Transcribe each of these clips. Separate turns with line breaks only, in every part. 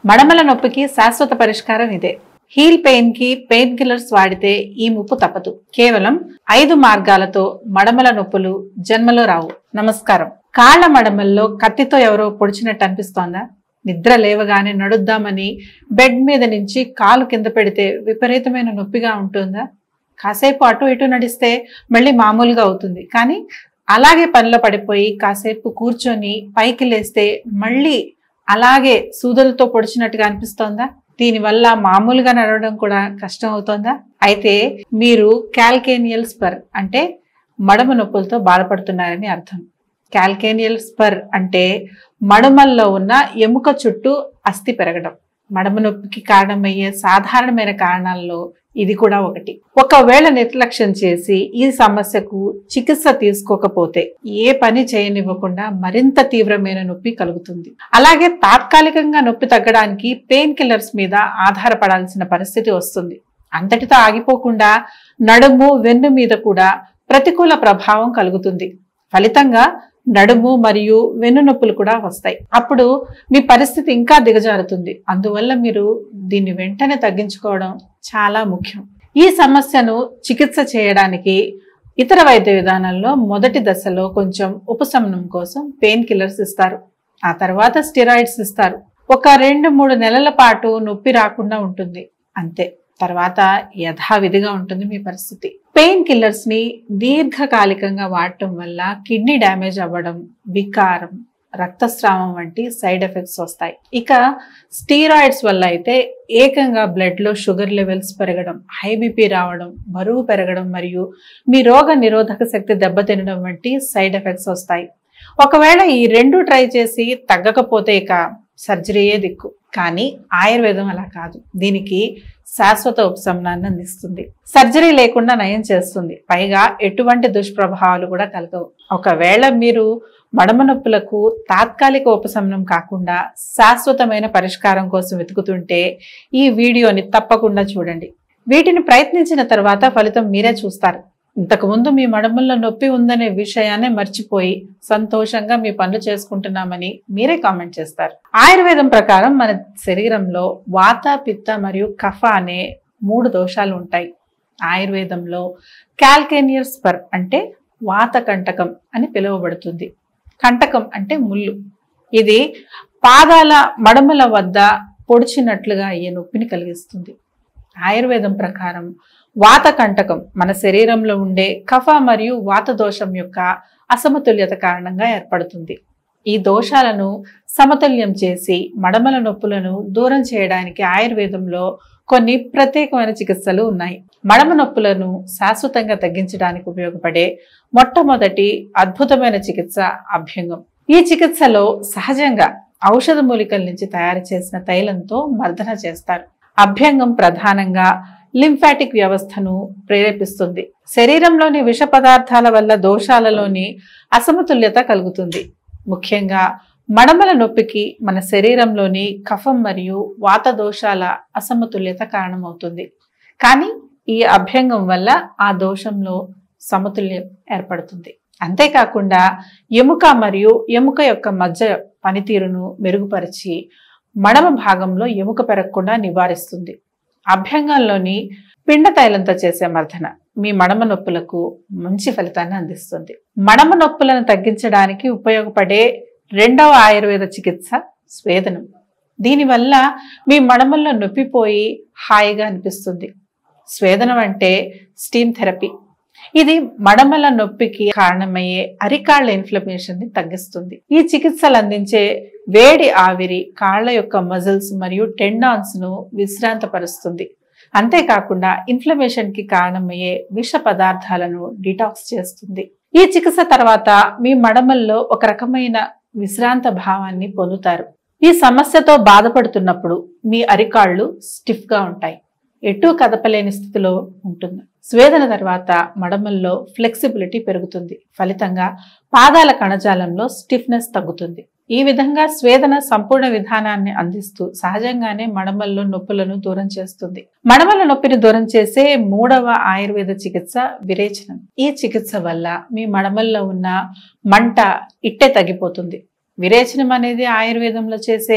మడమల నొప్పికి శాశ్వత పరిష్కారం ఇదే హీల్ పెయిన్ కి పెయిన్ కిల్లర్స్ వాడితే ఈ ముప్పు తప్పదు కేవలం ఐదు మార్గాలతో మడమల నొప్పులు జన్మలో రావు నమస్కారం కాళ్ల మడమల్లో కత్తితో ఎవరో పొడిచినట్టు అనిపిస్తోందా నిద్ర లేవగానే నడుద్దామని బెడ్ మీద నుంచి కాలు కింద పెడితే విపరీతమైన నొప్పిగా ఉంటుందా కాసేపు అటు ఇటు నడిస్తే మళ్ళీ మామూలుగా అవుతుంది కానీ అలాగే పనిలో పడిపోయి కాసేపు కూర్చొని పైకి లేస్తే మళ్ళీ అలాగే సూదులతో పొడిచినట్టుగా అనిపిస్తోందా దీనివల్ల మామూలుగా నడవడం కూడా కష్టం అవుతోందా అయితే మీరు క్యాల్కేనియల్ స్పర్ అంటే మడమ నొప్పులతో బాధపడుతున్నారని అర్థం క్యాల్కేనియల్ స్పర్ అంటే మడమల్లో ఉన్న ఎముక చుట్టూ అస్థి పెరగడం మడమ నొప్పికి కారణమయ్యే సాధారణమైన కారణాల్లో ఇది కూడా ఒకటి ఒకవేళ నిర్లక్ష్యం చేసి ఈ సమస్యకు చికిత్స తీసుకోకపోతే ఏ పని చేయనివ్వకుండా మరింత తీవ్రమైన నొప్పి కలుగుతుంది అలాగే తాత్కాలికంగా నొప్పి తగ్గడానికి పెయిన్ కిల్లర్స్ మీద ఆధారపడాల్సిన పరిస్థితి వస్తుంది అంతటితో ఆగిపోకుండా నడుము వెన్ను మీద కూడా ప్రతికూల ప్రభావం కలుగుతుంది ఫలితంగా నడుము మరియు వెన్ను నొప్పులు కూడా వస్తాయి అప్పుడు మీ పరిస్థితి ఇంకా దిగజారుతుంది అందువల్ల మీరు దీన్ని వెంటనే తగ్గించుకోవడం చాలా ముఖ్యం ఈ సమస్యను చికిత్స చేయడానికి ఇతర వైద్య విధానాల్లో మొదటి దశలో కొంచెం ఉపశమనం కోసం పెయిన్ కిల్లర్స్ ఇస్తారు ఆ తర్వాత స్టిరాయిడ్స్ ఇస్తారు ఒక రెండు మూడు నెలల పాటు నొప్పి రాకుండా ఉంటుంది అంతే తర్వాత యథావిధిగా ఉంటుంది మీ పరిస్థితి పెయిన్ కిల్లర్స్ ని దీర్ఘకాలికంగా వాడటం వల్ల కిడ్నీ డ్యామేజ్ అవ్వడం వికారం రక్తస్రావం వంటి సైడ్ ఎఫెక్ట్స్ వస్తాయి ఇక స్టీరాయిడ్స్ వల్ల అయితే ఏకంగా బ్లడ్ లో షుగర్ లెవెల్స్ పెరగడం హై బీపీ రావడం బరువు పెరగడం మరియు మీ రోగ నిరోధక శక్తి దెబ్బతినడం వంటి సైడ్ ఎఫెక్ట్స్ వస్తాయి ఒకవేళ ఈ రెండు ట్రై చేసి తగ్గకపోతే ఇక సర్జరీయే దిక్కు కానీ ఆయుర్వేదం అలా కాదు దీనికి శాశ్వత ఉపశమనాన్ని అందిస్తుంది సర్జరీ లేకుండా నయం చేస్తుంది పైగా ఎటువంటి దుష్ప్రభావాలు కూడా కలగవు ఒకవేళ మీరు మడమ నొప్పులకు తాత్కాలిక ఉపశమనం కాకుండా శాశ్వతమైన పరిష్కారం కోసం వెతుకుతుంటే ఈ వీడియోని తప్పకుండా చూడండి వీటిని ప్రయత్నించిన తర్వాత ఫలితం మీరే చూస్తారు ఇంతకుముందు మీ మడమల్లో నొప్పి ఉందనే విషయాన్ని మర్చిపోయి సంతోషంగా మీ పనులు చేసుకుంటున్నామని మీరే కామెంట్ చేస్తారు ఆయుర్వేదం ప్రకారం మన శరీరంలో వాత పిత్త మరియు కఫ అనే మూడు దోషాలు ఉంటాయి ఆయుర్వేదంలో క్యాల్కేనియర్ స్పర్ అంటే వాత కంటకం అని పిలువబడుతుంది కంటకం అంటే ముళ్ళు ఇది పాదాల మడమల వద్ద పొడిచినట్లుగా అయ్యే నొప్పిని కలిగిస్తుంది ఆయుర్వేదం ప్రకారం వాత కంటకం మన శరీరంలో ఉండే కఫ మరియు వాత దోషం యొక్క అసమతుల్యత కారణంగా ఏర్పడుతుంది ఈ దోషాలను సమతుల్యం చేసి మడమల నొప్పులను దూరం చేయడానికి ఆయుర్వేదంలో కొన్ని ప్రత్యేకమైన చికిత్సలు ఉన్నాయి మడమ నొప్పులను శాశ్వతంగా తగ్గించడానికి ఉపయోగపడే మొట్టమొదటి అద్భుతమైన చికిత్స అభ్యంగం ఈ చికిత్సలో సహజంగా ఔషధ మూలికల నుంచి తయారు చేసిన తైలంతో మర్దన చేస్తారు అభ్యంగం ప్రధానంగా లింఫాటిక్ వ్యవస్థను ప్రేరేపిస్తుంది శరీరంలోని విష పదార్థాల వల్ల దోషాలలోని అసమతుల్యత కలుగుతుంది ముఖ్యంగా మడమల నొప్పికి మన శరీరంలోని కఫం మరియు వాత దోషాల అసమతుల్యత కారణమవుతుంది కానీ ఈ అభ్యంగం వల్ల ఆ దోషంలో సమతుల్యం ఏర్పడుతుంది అంతేకాకుండా ఎముక మరియు ఎముక యొక్క మధ్య పనితీరును మెరుగుపరిచి మడమ భాగంలో ఎముక పెరగకుండా నివారిస్తుంది అభ్యంగంలోని పిండ తైలంతో చేసే మర్దన మీ మడమ నొప్పులకు మంచి ఫలితాన్ని అందిస్తుంది మడమ నొప్పులను తగ్గించడానికి ఉపయోగపడే రెండవ ఆయుర్వేద చికిత్స స్వేదనం దీనివల్ల మీ మడమల్లో నొప్పిపోయి హాయిగా అనిపిస్తుంది స్వేదనం అంటే స్టీమ్ థెరపీ ఇది మడమల నొప్పికి కారణమయ్యే అరికాళ్ల ఇన్ఫ్లమేషన్ ని తగ్గిస్తుంది ఈ చికిత్సలు అందించే వేడి ఆవిరి కాళ్ల యొక్క మజిల్స్ మరియు టెండాన్స్ ను విశ్రాంతపరుస్తుంది అంతేకాకుండా ఇన్ఫ్లమేషన్ కి కారణమయ్యే విష పదార్థాలను డిటాక్స్ చేస్తుంది ఈ చికిత్స తర్వాత మీ మడమల్లో ఒక రకమైన విశ్రాంత భావాన్ని పొందుతారు ఈ సమస్యతో బాధపడుతున్నప్పుడు మీ అరికాళ్ళు స్టిఫ్ గా ఉంటాయి ఎటు కదపలేని స్థితిలో ఉంటుంది స్వేదన తర్వాత మడమల్లో ఫ్లెక్సిబిలిటీ పెరుగుతుంది ఫలితంగా పాదాల కణజాలంలో స్టిఫ్నెస్ తగ్గుతుంది ఈ విధంగా స్వేదన సంపూర్ణ విధానాన్ని అందిస్తూ సహజంగానే మడమల్లో నొప్పులను దూరం చేస్తుంది మడమల నొప్పిని దూరం చేసే మూడవ ఆయుర్వేద చికిత్స విరేచనం ఈ చికిత్స వల్ల మీ మడమల్లో ఉన్న మంట ఇట్టే తగ్గిపోతుంది విరేచనం అనేది ఆయుర్వేదంలో చేసే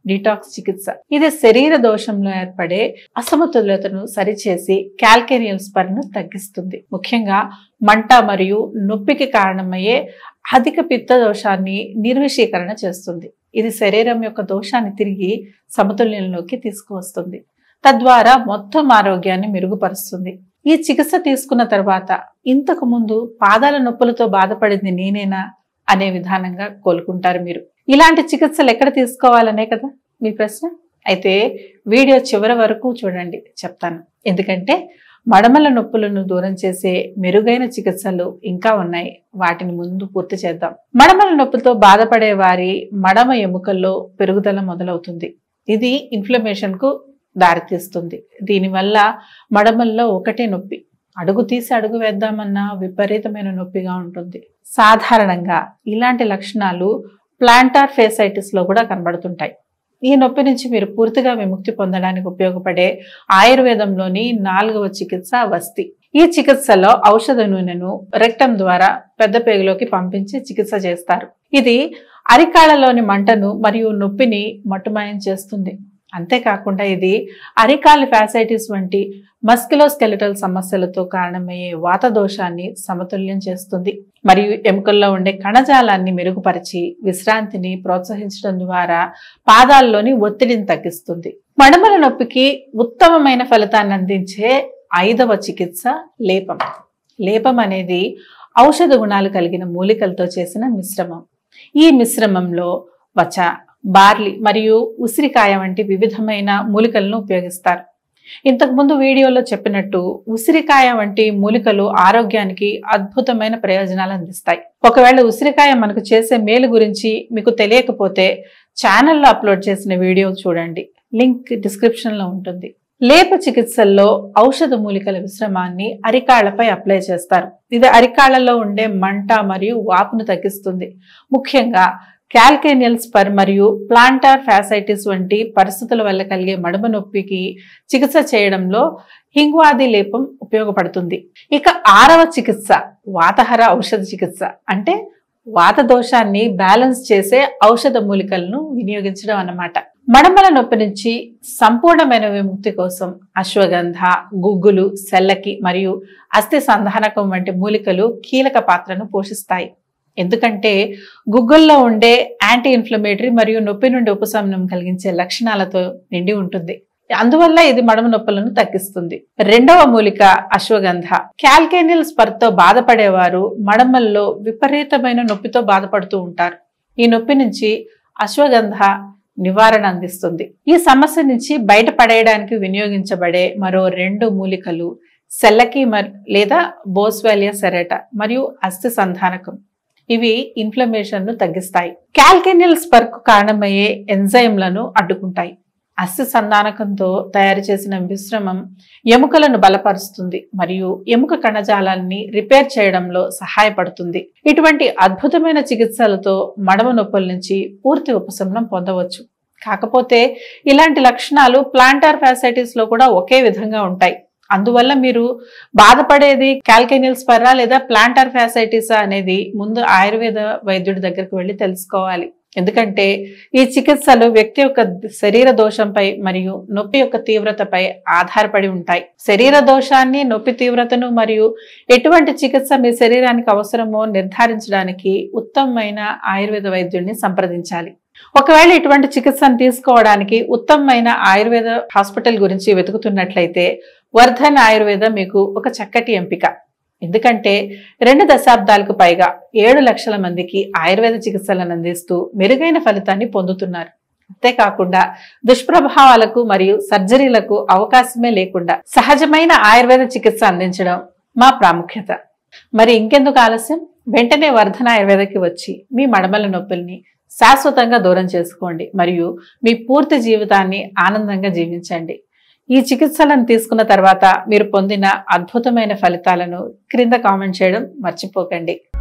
డిటాక్స్ చికిత్స ఇది శరీర దోషంలో ఏర్పడే అసమతుల్యతను సరిచేసి క్యాల్కేరియల్ స్పర్ను తగ్గిస్తుంది ముఖ్యంగా మంట మరియు నొప్పికి కారణమయ్యే అధిక పిత్త దోషాన్ని నిర్విషీకరణ చేస్తుంది ఇది శరీరం యొక్క దోషాన్ని తిరిగి సమతుల్యంలోకి తీసుకువస్తుంది తద్వారా మొత్తం ఆరోగ్యాన్ని మెరుగుపరుస్తుంది ఈ చికిత్స తీసుకున్న తర్వాత ఇంతకు ముందు పాదాల నొప్పులతో బాధపడింది నేనేనా అనే విధానంగా కోలుకుంటారు మీరు ఇలాంటి చికిత్సలు ఎక్కడ తీసుకోవాలనే కదా మీ ప్రశ్న అయితే వీడియో చివరి వరకు చూడండి చెప్తాను ఎందుకంటే మడమల నొప్పులను దూరం చేసే మెరుగైన చికిత్సలు ఇంకా ఉన్నాయి వాటిని ముందు పూర్తి చేద్దాం మడమల నొప్పులతో బాధపడే వారి మడమ ఎముకల్లో పెరుగుదల మొదలవుతుంది ఇది ఇన్ఫ్లమేషన్ కు దారితీస్తుంది దీనివల్ల మడమల్లో ఒకటే నొప్పి అడుగు తీసి అడుగు వేద్దామన్నా విపరీతమైన నొప్పిగా ఉంటుంది సాధారణంగా ఇలాంటి లక్షణాలు ప్లాంటార్ ఫేసైటిస్ లో కూడా కనబడుతుంటాయి ఈ నొప్పి నుంచి మీరు పూర్తిగా విముక్తి పొందడానికి ఉపయోగపడే ఆయుర్వేదంలోని నాలుగవ చికిత్స వస్తి ఈ చికిత్సలో ఔషధ నూనెను రెక్టం ద్వారా పెద్ద పేగులోకి పంపించి చికిత్స చేస్తారు ఇది అరికాళ్ళలోని మంటను మరియు నొప్పిని మట్టుమాయం చేస్తుంది అంతేకాకుండా ఇది అరికాలి ఫ్యాసైటిస్ వంటి మస్కిలోస్కెలిటల్ సమస్యలతో కారణమయ్యే వాత దోషాన్ని సమతుల్యం చేస్తుంది మరియు ఎముకల్లో ఉండే కణజాలాన్ని మెరుగుపరిచి విశ్రాంతిని ప్రోత్సహించడం ద్వారా పాదాల్లోని ఒత్తిడిని తగ్గిస్తుంది మడమల నొప్పికి ఉత్తమమైన ఫలితాన్ని అందించే ఐదవ చికిత్స లేపం లేపం అనేది ఔషధ గుణాలు కలిగిన మూలికలతో చేసిన మిశ్రమం ఈ మిశ్రమంలో వచ బార్లీ మరియు ఉసిరికాయ వంటి వివిధమైన మూలికలను ఉపయోగిస్తారు ఇంతకుముందు వీడియోలో చెప్పినట్టు ఉసిరికాయ వంటి మూలికలు ఆరోగ్యానికి అద్భుతమైన ప్రయోజనాలు అందిస్తాయి ఒకవేళ ఉసిరికాయ మనకు చేసే మేలు గురించి మీకు తెలియకపోతే ఛానల్లో అప్లోడ్ చేసిన వీడియో చూడండి లింక్ డిస్క్రిప్షన్ లో ఉంటుంది లేప చికిత్సల్లో ఔషధ మూలికల మిశ్రమాన్ని అరికాళ్లపై అప్లై చేస్తారు ఇది అరికాళ్లలో ఉండే మంట మరియు వాపును తగ్గిస్తుంది ముఖ్యంగా క్యాల్కేనియల్ స్పర్ మరియు ప్లాంటార్ ఫ్యాసైటిస్ వంటి పరిస్థితుల వల్ల కలిగే మడమ నొప్పికి చికిత్స చేయడంలో హింగ్వాది లేపం ఉపయోగపడుతుంది ఇక ఆరవ చికిత్స వాతహర ఔషధ చికిత్స అంటే వాత దోషాన్ని బ్యాలెన్స్ చేసే ఔషధ మూలికలను వినియోగించడం అన్నమాట మడమల నొప్పి నుంచి సంపూర్ణమైన విముక్తి కోసం అశ్వగంధ గుగ్గులు సెల్లకి మరియు అస్థి సంధానకం వంటి మూలికలు కీలక పాత్రను పోషిస్తాయి ఎందుకంటే గుగ్గుల్లో ఉండే యాంటీ ఇన్ఫ్లమేటరీ మరియు నొప్పి నుండి ఉపశమనం కలిగించే లక్షణాలతో నిండి ఉంటుంది అందువల్ల ఇది మడమ నొప్పులను తగ్గిస్తుంది రెండవ మూలిక అశ్వగంధ క్యాల్కేనియల్ స్పర్తో బాధపడేవారు మడమల్లో విపరీతమైన నొప్పితో బాధపడుతూ ఉంటారు ఈ నొప్పి నుంచి అశ్వగంధ నివారణ అందిస్తుంది ఈ సమస్య నుంచి బయటపడేయడానికి వినియోగించబడే మరో రెండు మూలికలు సెల్లకి మర్ లేదా బోస్వాలియా సెరెట మరియు అస్థి సంధానకం ఇవి ఇన్ఫ్లమేషన్ ను తగ్గిస్తాయి క్యాల్కేనియల్ స్పర్క్ కారణమయ్యే ఎంజైమ్లను అడ్డుకుంటాయి అస్థి సంధానకంతో తయారు చేసిన మిశ్రమం ఎముకలను బలపరుస్తుంది మరియు ఎముక కణజాలాన్ని రిపేర్ చేయడంలో సహాయపడుతుంది ఇటువంటి అద్భుతమైన చికిత్సలతో మడమ నొప్పుల నుంచి పూర్తి ఉపశమనం పొందవచ్చు కాకపోతే ఇలాంటి లక్షణాలు ప్లాంటార్ ఫ్యాసైటిస్ లో కూడా ఒకే విధంగా ఉంటాయి అందువల్ల మీరు బాధపడేది క్యాల్కేనియల్ స్పర్రా లేదా ప్లాంటార్ ఫ్యాసైటిసా అనేది ముందు ఆయుర్వేద వైద్యుడి దగ్గరికి వెళ్ళి తెలుసుకోవాలి ఎందుకంటే ఈ చికిత్సలు వ్యక్తి యొక్క శరీర దోషంపై మరియు నొప్పి యొక్క తీవ్రతపై ఆధారపడి ఉంటాయి శరీర దోషాన్ని నొప్పి తీవ్రతను మరియు ఎటువంటి చికిత్స మీ శరీరానికి అవసరమో నిర్ధారించడానికి ఉత్తమమైన ఆయుర్వేద వైద్యుడిని సంప్రదించాలి ఒకవేళ ఇటువంటి చికిత్సను తీసుకోవడానికి ఉత్తమమైన ఆయుర్వేద హాస్పిటల్ గురించి వెతుకుతున్నట్లయితే వర్ధన్ ఆయుర్వేద మీకు ఒక చక్కటి ఎంపిక ఎందుకంటే రెండు దశాబ్దాలకు పైగా ఏడు లక్షల మందికి ఆయుర్వేద చికిత్సలను అందిస్తూ మెరుగైన ఫలితాన్ని పొందుతున్నారు అంతేకాకుండా దుష్ప్రభావాలకు మరియు సర్జరీలకు అవకాశమే లేకుండా సహజమైన ఆయుర్వేద చికిత్స అందించడం మా ప్రాముఖ్యత మరి ఇంకెందుకు ఆలస్యం వెంటనే వర్ధన ఆయుర్వేదకి వచ్చి మీ మడమల నొప్పుల్ని శాశ్వతంగా దూరం చేసుకోండి మరియు మీ పూర్తి జీవితాన్ని ఆనందంగా జీవించండి ఈ చికిత్సలను తీసుకున్న తర్వాత మీరు పొందిన అద్భుతమైన ఫలితాలను క్రింద కామెంట్ చేయడం మర్చిపోకండి